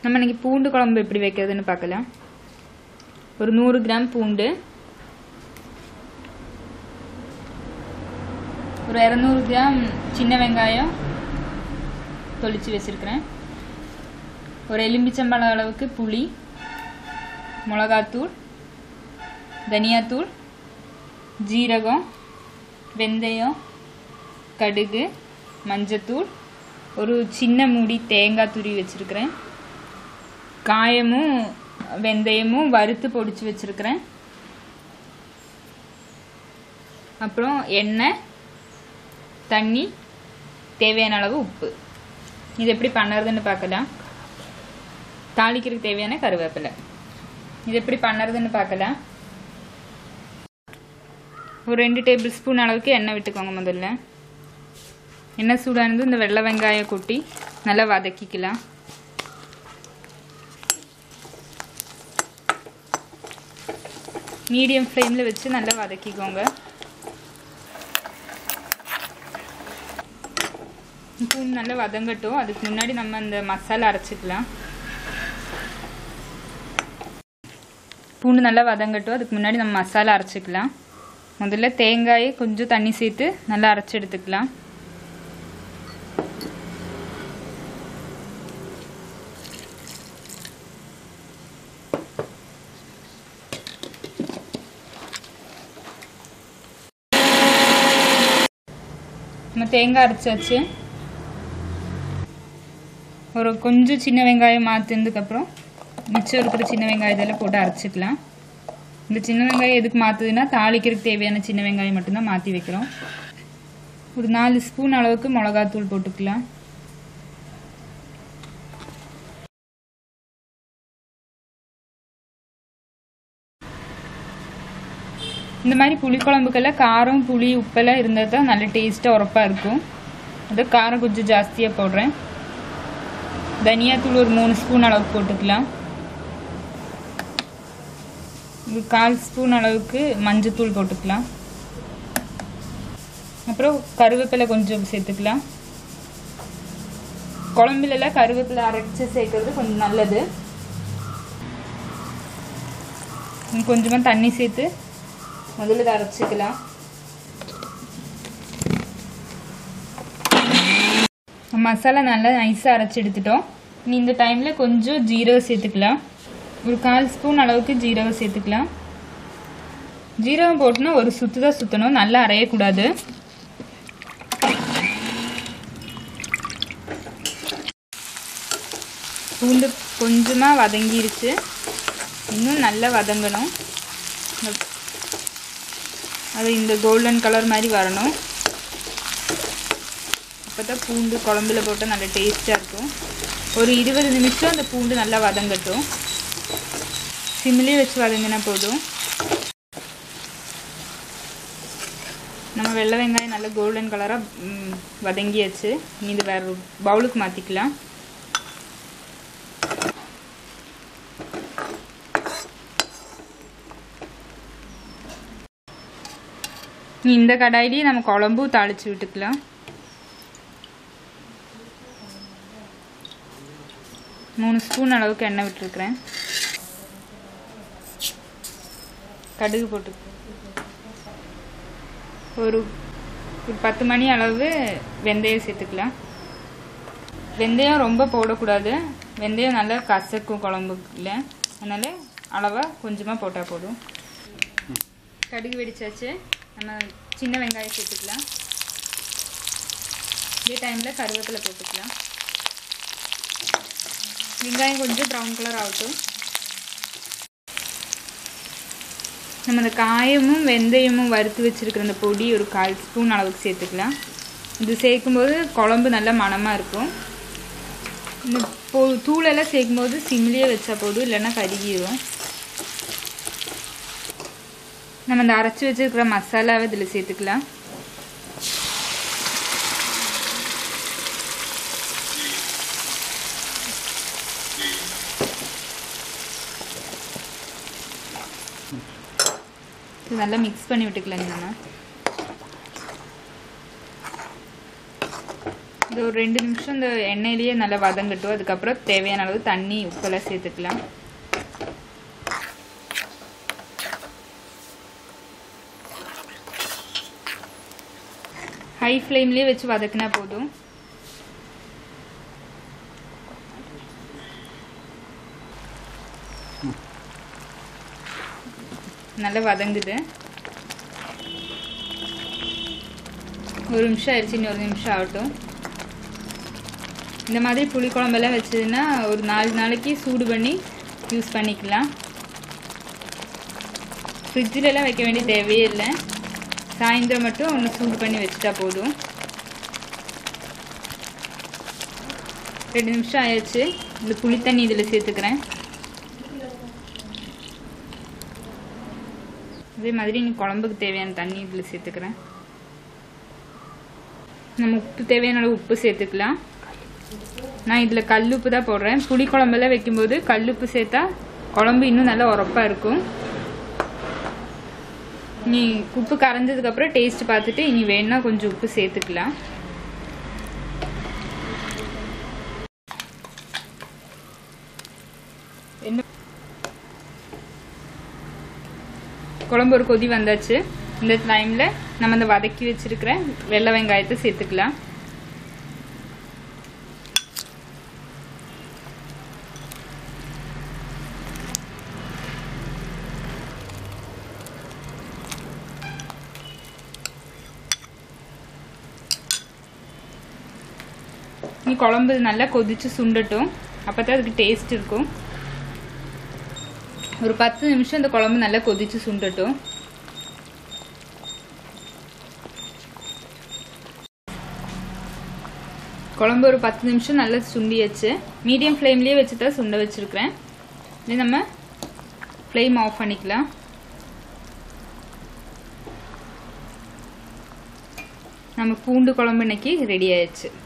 நம்ம இன்னைக்கு பூண்டு குழம்பு எப்படி வைக்கிறதுன்னு பார்க்கலாம் ஒரு நூறு கிராம் பூண்டு ஒரு இரநூறு கிராம் சின்ன வெங்காயம் தொளிச்சு வச்சிருக்கிறேன் ஒரு எலும்பிச்சம்பழம் அளவுக்கு புளி மிளகாத்தூள் தனியாத்தூள் ஜீரகம் வெந்தயம் கடுகு மஞ்சத்தூள் ஒரு சின்ன மூடி தேங்காய் துருவி வச்சுருக்கிறேன் காயமும் வெந்தயமும் வறுத்து பொடிச்சு வச்சுருக்கிறேன் அப்புறம் எண்ணெய் தண்ணி தேவையான அளவு உப்பு இது எப்படி பண்ணுறதுன்னு பார்க்கலாம் தாளிக்கிறதுக்கு தேவையான கருவேப்பிலை இது எப்படி பண்ணுறதுன்னு பார்க்கலாம் ஒரு ரெண்டு டேபிள் ஸ்பூன் அளவுக்கு எண்ணெய் விட்டுக்கோங்க முதல்ல எண்ணெய் சூடானது இந்த வெள்ளை வெங்காயம் கொட்டி நல்லா வதக்கிக்கலாம் மீடியம் ஃப்ளேமில் வச்சு நல்லா வதக்கிக்கோங்க பூண்டு நல்லா வதங்கட்டும் அதுக்கு முன்னாடி நம்ம இந்த மசாலா அரைச்சிக்கலாம் பூண்டு நல்லா வதங்கட்டும் அதுக்கு முன்னாடி நம்ம மசாலா அரைச்சிக்கலாம் முதல்ல தேங்காயை கொஞ்சம் தண்ணி சேர்த்து நல்லா அரைச்சி எடுத்துக்கலாம் நம்ம தேங்காய் அரைச்சாச்சு ஒரு கொஞ்சம் சின்ன வெங்காயம் மாற்றினதுக்கப்புறம் மிச்சம் இருக்கிற சின்ன வெங்காயத்தில் போட்டு அரைச்சிக்கலாம் இந்த சின்ன வெங்காயம் எதுக்கு மாற்றுதுன்னா தாளிக்கிறதுக்கு தேவையான சின்ன வெங்காயம் மட்டும்தான் மாற்றி வைக்கிறோம் ஒரு நாலு ஸ்பூன் அளவுக்கு மிளகாத்தூள் போட்டுக்கலாம் இந்த மாதிரி புளிக்குழம்புக்கெல்லாம் காரம் புளி உப்பெல்லாம் இருந்தால் தான் நல்ல டேஸ்ட்டாக உரப்பாக இருக்கும் அது காரம் கொஞ்சம் ஜாஸ்தியாக போடுறேன் தனியாத்தூள் ஒரு மூணு ஸ்பூன் அளவுக்கு போட்டுக்கலாம் ஒரு கால் ஸ்பூன் அளவுக்கு மஞ்சத்தூள் போட்டுக்கலாம் அப்புறம் கருவேப்பிலை கொஞ்சம் சேர்த்துக்கலாம் குழம்புலலாம் கருவேப்பிலை அரைச்சி சேர்க்கறது கொஞ்சம் நல்லது கொஞ்சமாக தண்ணி சேர்த்து முதல்ல இதை அரைச்சிக்கலாம் மசாலா நல்லா நைஸாக அரைச்சி எடுத்துட்டோம் நீ இந்த டைமில் கொஞ்சம் ஜீரகம் சேர்த்துக்கலாம் ஒரு கால் ஸ்பூன் அளவுக்கு ஜீரகம் சேர்த்துக்கலாம் ஜீரகம் போட்டுனா ஒரு சுத்து தான் சுற்றணும் நல்லா அரையக்கூடாது பூண்டு கொஞ்சமாக வதங்கிருச்சு இன்னும் நல்லா வதங்கணும் அது இந்த கோல்டன் கலர் மாதிரி வரணும் அப்போ தான் பூண்டு குழம்புல போட்டால் நல்லா டேஸ்ட்டாக இருக்கும் ஒரு இருபது நிமிஷம் அந்த பூண்டு நல்லா வதங்கட்டும் சிம்லேயே வச்சு வதங்கினா போதும் நம்ம வெள்ளை வெங்காயம் நல்லா கோல்டன் கலராக வதங்கியாச்சு இனி இது வேறு பவுலுக்கு மாற்றிக்கலாம் இந்த கடாயிலேயே நம்ம குழம்பும் தாளித்து விட்டுக்கலாம் மூணு ஸ்பூன் அளவுக்கு எண்ணெய் விட்டுருக்குறேன் கடுகு போட்டு ஒரு ஒரு பத்து மணி அளவு வெந்தயம் சேர்த்துக்கலாம் வெந்தயம் ரொம்ப போடக்கூடாது வெந்தயம் நல்லா கசக்கும் குழம்புல அதனால் அளவாக கொஞ்சமாக போட்டால் போதும் கடுகு வெடிச்சாச்சு நம்ம சின்ன வெங்காயம் சேர்த்துக்கலாம் இதே டைமில் கருவேப்பிலை போட்டுக்கலாம் வெங்காயம் கொஞ்சம் ப்ரௌன் கலர் ஆகட்டும் நம்ம அந்த காயமும் வெந்தயமும் வறுத்து வச்சுருக்கிற அந்த பொடி ஒரு கால் ஸ்பூன் அளவுக்கு சேர்த்துக்கலாம் இது சேர்க்கும்போது குழம்பு நல்லா மணமாக இருக்கும் இந்த பொ தூளெல்லாம் சேர்க்கும்போது சிம்லேயே வச்சா போதும் இல்லைன்னா கருகிடும் நம்ம இந்த அரைச்சி வச்சுருக்கிற மசாலாவை இதில் சேர்த்துக்கலாம் இது நல்லா மிக்ஸ் பண்ணி விட்டுக்கலாம் நம்ம இது ஒரு ரெண்டு நிமிஷம் இந்த எண்ணெயிலேயே நல்லா வதங்கட்டும் அதுக்கப்புறம் தேவையான அளவு தண்ணி உப்பெல்லாம் சேர்த்துக்கலாம் ஹை ஃப்ளேம்லேயே வச்சு வதக்கினா போதும் நல்லா வதங்குது ஒரு நிமிஷம் ஆயிடுச்சு இன்னும் ஒரு நிமிஷம் ஆகட்டும் இந்த மாதிரி புளிக்குழம்பெல்லாம் வச்சதுன்னா ஒரு நாலு நாளைக்கு சூடு பண்ணி யூஸ் பண்ணிக்கலாம் ஃப்ரிட்ஜிலலாம் வைக்க வேண்டிய தேவையே இல்லை சாயந்தரம் மட்டும் ஒன்று சூடு பண்ணி வச்சுட்டா போதும் ரெண்டு நிமிஷம் ஆயாச்சு இந்த புளி தண்ணி இதில் சேர்த்துக்கிறேன் அதே மாதிரி நீ குழம்புக்கு தேவையான தண்ணி இதில் சேர்த்துக்கிறேன் நம்ம உப்பு தேவையான அளவு உப்பு சேர்த்துக்கலாம் நான் இதில் கல்லுப்பு தான் போடுறேன் புளி குழம்பெல்லாம் வைக்கும்போது கல்லுப்பு சேர்த்தா குழம்பு இன்னும் நல்லா உரப்பாக இருக்கும் நீ உப்பு கரைஞ்சதுக்கப்புறம் டேஸ்ட் பார்த்துட்டு இனி வேணா கொஞ்சம் உப்பு சேர்த்துக்கலாம் என்ன குழம்பு ஒரு கொதி வந்தாச்சு இந்த டைமில் நம்ம இந்த வதக்கி வச்சிருக்கிற வெள்ளை வெங்காயத்தை சேர்த்துக்கலாம் நீ குழம்பு நல்லா கொதிச்சு சுண்டட்டும் அப்போ தான் அதுக்கு டேஸ்ட் இருக்கும் ஒரு பத்து நிமிஷம் இந்த குழம்பு நல்லா கொதிச்சு சுண்டட்டும் குழம்பு ஒரு பத்து நிமிஷம் நல்லா சுண்டியாச்சு மீடியம் ஃப்ளேம்லேயே வச்சு தான் சுண்ட வச்சுருக்கிறேன் இது நம்ம ஃப்ளேம் ஆஃப் பண்ணிக்கலாம் நம்ம பூண்டு குழம்பு இன்னைக்கு ரெடி ஆயிடுச்சு